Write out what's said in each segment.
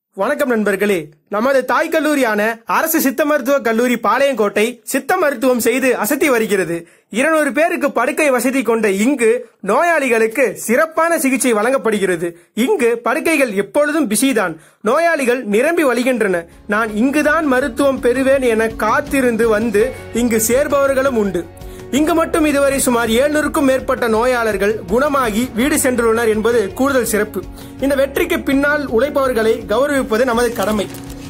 வணக்கம் நண்பர்களே நமது தாய் கல்லூரியான அரசு சித்த மருத்துவ கல்லூரி பாளையங்கோட்டை சித்த மருத்துவம் செய்து அசத்தி வருகிறது இருநூறு பேருக்கு படுக்கை வசதி கொண்ட இங்கு நோயாளிகளுக்கு சிறப்பான சிகிச்சை வழங்கப்படுகிறது இங்கு படுக்கைகள் எப்பொழுதும் பிஸிதான் நோயாளிகள் நிரம்பி வழிகின்றன நான் இங்குதான் மருத்துவம் பெறுவேன் என காத்திருந்து வந்து இங்கு சேர்பவர்களும் உண்டு இங்கு மட்டும் இதுவரை சுமார் ஏழ்நூறுக்கும் மேற்பட்ட நோயாளர்கள் குணமாகி வீடு சென்றுள்ளனர் என்பது கூடுதல் சிறப்பு இந்த வெற்றிக்கு பின்னால் உழைப்பவர்களை கௌரவிப்பது நமது கடமை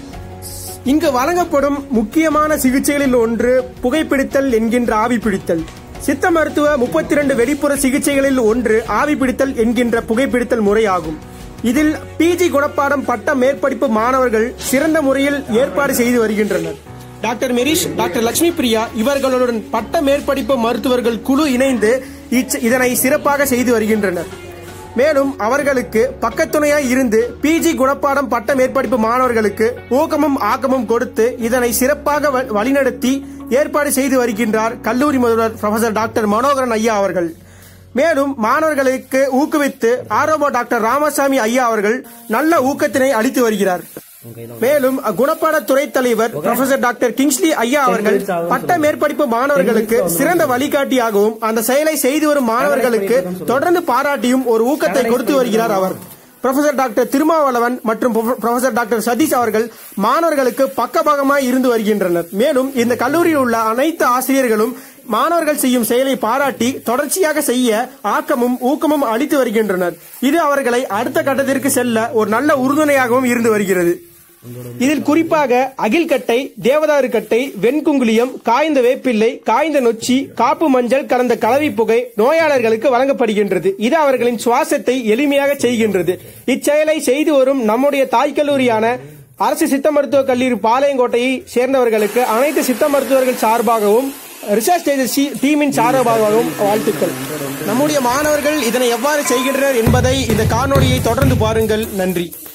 இங்கு வழங்கப்படும் முக்கியமான சிகிச்சைகளில் ஒன்று புகைப்பிடித்தல் என்கின்ற ஆவி பிடித்தல் சித்த மருத்துவ முப்பத்தி இரண்டு வெளிப்புற சிகிச்சைகளில் ஒன்று ஆவி பிடித்தல் என்கின்ற புகைப்பிடித்தல் முறையாகும் இதில் பிஜி குணப்பாடம் பட்ட மேற்படிப்பு மாணவர்கள் சிறந்த முறையில் ஏற்பாடு செய்து வருகின்றனர் டாக்டர் மெரிஷ் டாக்டர் லட்சுமி பிரியா இவர்களுடன் பட்ட மேற்படிப்பு மருத்துவர்கள் குழு இணைந்து இச்- இதனை சிறப்பாக செய்து வருகின்றனர் மேலும் அவர்களுக்கு பக்கத்துணையாய் இருந்து பிஜி குணப்பாடம் பட்ட மேற்படிப்பு மாணவர்களுக்கு ஊக்கமும் ஆக்கமும் கொடுத்து இதனை சிறப்பாக வ- வழிநடத்தி ஏற்பாடு செய்து வருகின்றார் கல்லூரி முதல்வர் ப்ரொஃபசர் டாக்டர் மனோகரன் ஐயா அவர்கள் மேலும் மாணவர்களுக்கு ஊக்குவித்து ஆரோபோ டாக்டர் ராமசாமி ஐயா அவர்கள் நல்ல ஊக்கத்தினை அளித்து வருகிறார் மேலும் குணப்பாட துறை தலைவர் ப்ரொஃபசர் டாக்டர் கிங்ஸ்லி ஐயா அவர்கள் பட்ட மேற்படிப்பு மாணவர்களுக்கு சிறந்த வழிகாட்டியாகவும் அந்த செயலை செய்து வரும் மாணவர்களுக்கு தொடர்ந்து பாராட்டியும் ஒரு ஊக்கத்தை கொடுத்து வருகிறார் அவர் ப்ரொஃபசர் டாக்டர் திருமாவளவன் மற்றும் ப்ரொஃப- ப்ரொஃபசர் டாக்டர் சதீஷ் அவர்கள் மாணவர்களுக்கு பக்கபலமாய் இருந்து வருகின்றனர் மேலும் இந்த கல்லூரியில் உள்ள அனைத்து ஆசிரியர்களும் மாணவர்கள் செய்யும் செயலை பாராட்டி தொடர்ச்சியாக செய்ய ஆக்கமும் ஊக்கமும் அளித்து வருகின்றனர் இது அவர்களை அடுத்த கட்டத்திற்கு செல்ல ஒரு நல்ல உறுதுணையாகவும் இருந்து வருகிறது இதில் குறிப்பாக அகில்கட்டை தேவதாரு கட்டை வெண்குங்குளியம் காய்ந்த வேப்பிள்ளை காய்ந்த நொச்சி காப்பு மஞ்சள் கலந்த கலவி புகை நோயாளர்களுக்கு வழங்கப்படுகின்றது இது அவர்களின் சுவாசத்தை எளிமையாக செய்கின்றது இச்செயலை செய்து வரும் நம்முடைய தாய் கல்லூரியான அரசு சித்த மருத்துவ கல்லூரி பாளையங்கோட்டையை சேர்ந்தவர்களுக்கு அனைத்து சித்த மருத்துவர்கள் சார்பாகவும் ரிசர்ச் ஏஜென்சி டீமின் சார்பாகவும் வாழ்த்துக்கள் நம்முடைய மாணவர்கள் இதனை எவ்வாறு செய்கின்றனர் என்பதை இந்த காணொளியை தொடர்ந்து பாருங்கள் நன்றி